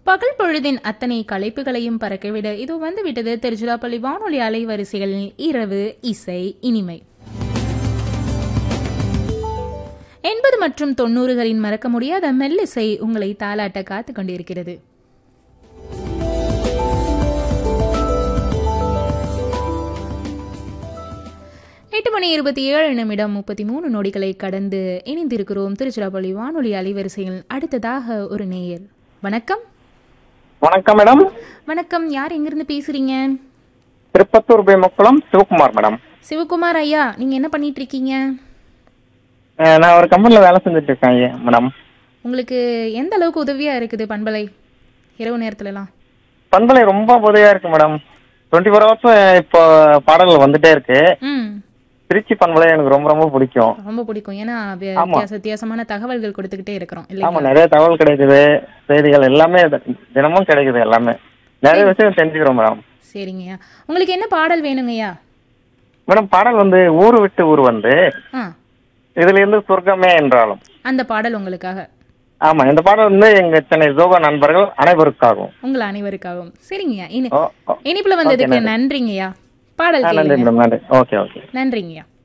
பகல் பொழுதின் அத்தனை களைப்புகளையும் பறக்கவிட இது வந்து விட்டது திருச்சிராப்பள்ளி வானொலி அலைவரிசைகளில் இரவு இசை இனிமை எண்பது மற்றும் தொண்ணூறுகளின் மறக்க முடியாத மெல்லிசை உங்களை தாலாட்ட காத்துக் கொண்டிருக்கிறது எட்டு மணி இருபத்தி ஏழு நிமிடம் முப்பத்தி மூணு நொடிகளை கடந்து இணைந்திருக்கிறோம் திருச்சிராப்பள்ளி வானொலி அலைவரிசையில் அடுத்ததாக ஒரு நேயர் வணக்கம் வணக்கம் மேடம் வணக்கம் யார் எங்கிருந்து பேசுறீங்க திருப்பத்தூர் பேமக்குளம் சிவகுமார் மேடம் சிவகுமார் ஐயா நீங்க என்ன பண்ணிட்டு இருக்கீங்க அஹ் நான் ஒரு கம்பெனில வேலை செஞ்சுட்டு இருக்கேன் ஐயா, மேடம் உங்களுக்கு எந்த அளவுக்கு உதவியா இருக்குது பண்பலை இரவு நேரத்துலலாம் பண்பலை ரொம்ப உதவியா இருக்கு மேடம் டுவெண்ட்டி ஃபோர் ஹவர்ஸ் இப்போ பாடல்கள் வந்துட்டே இருக்கு ம் திருச்சி பண்பலை எனக்கு ரொம்ப ரொம்ப பிடிக்கும் ரொம்ப பிடிக்கும் ஏன்னா வி- ஆமா. வித்தியாச வித்தியாசமான தகவல்கள் கொடுத்துக்கிட்டே இருக்கிறோம் ஆமா இல்லைங்களா நிறைய தகவல் கிடைக்குது செய்திகள் எல்லாமே தி- தினமும் கிடைக்குது எல்லாமே நிறைய விஷயம் தெரிஞ்சுக்கிறோம் மேடம் சரிங்கய்யா உங்களுக்கு என்ன பாடல் வேணுங்கய்யா மேடம் பாடல் வந்து ஊர் விட்டு ஊர் வந்து ஆ இதுல இருந்து சொர்க்கமே என்றாலும் அந்த பாடல் உங்களுக்காக ஆமா இந்த பாடல் வந்து எங்க சென்னை ஜோகா நண்பர்கள் அனைவருக்காகும் உங்கள் அனைவருக்காகவும் சரிங்கய்யா இனி ஓ ஓ. இனிப்புல வந்ததுக்கு நன்றி. நன்றிங்கய்யா பாடல் ஆ, நன்றி கேளுங்க மேடம் நன்றி ஓகே ஓகே நன்றிங்கய்யா